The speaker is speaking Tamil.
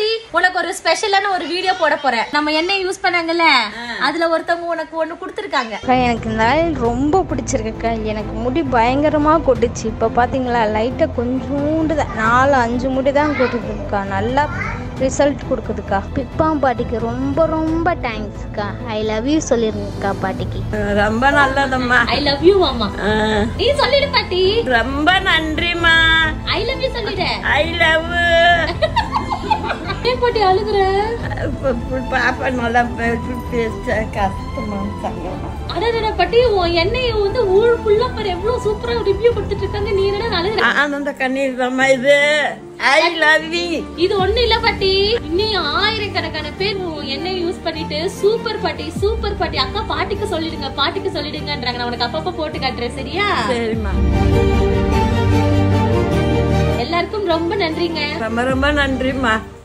பாட்டி உனக்கு ஒரு ஸ்பெஷலான ஒரு வீடியோ போட போறேன் நம்ம எண்ணெய் யூஸ் பண்ணாங்கல்ல அதுல ஒருத்தவங்க உனக்கு ஒண்ணு கொடுத்துருக்காங்க அக்கா எனக்கு இந்த ஆயில் ரொம்ப பிடிச்சிருக்குக்கா எனக்கு முடி பயங்கரமாக கொட்டுச்சு இப்போ பார்த்தீங்களா லைட்டாக கொஞ்சோண்டு தான் நாலு அஞ்சு முடி தான் கொட்டுதுக்கா நல்லா ரிசல்ட் கொடுக்குதுக்கா பிப்பாம் பாட்டிக்கு ரொம்ப ரொம்ப தேங்க்ஸ்க்கா ஐ லவ் யூ சொல்லிருங்கக்கா பாட்டிக்கு ரொம்ப நல்லதம்மா ஐ லவ் யூ மாமா ஆ, நீ சொல்லிடு பாட்டி ரொம்ப நன்றிம்மா ஐ லவ் யூ சொல்லிடு ஐ லவ் ஏன் பாட்டி அழுகுற பாப்பா நல்லா பேச கஷ்டமா சங்கமா அடடட பாட்டி உன் எண்ணெய் வந்து ஊர் ஃபுல்லா பாரு எவ்வளவு சூப்பரா ரிவ்யூ கொடுத்துட்டு இருக்காங்க நீ என்னடா அழுகுற ஆனந்த கண்ணீர் தாம்மா இது ஐ லவ் யூ இது ஒண்ணு இல்ல பாட்டி இன்னும் ஆயிரக்கணக்கான பேர் உன் எண்ணெய் யூஸ் பண்ணிட்டு சூப்பர் பாட்டி சூப்பர் பாட்டி அக்கா பாட்டிக்கு சொல்லிடுங்க பாட்டிக்கு சொல்லிடுங்கன்றாங்க நான் உனக்கு அப்பப்ப போட்டு காட்டுறேன் சரியா சரிம்மா எல்லாருக்கும் ரொம்ப நன்றிங்க ரொம்ப ரொம்ப நன்றிம்மா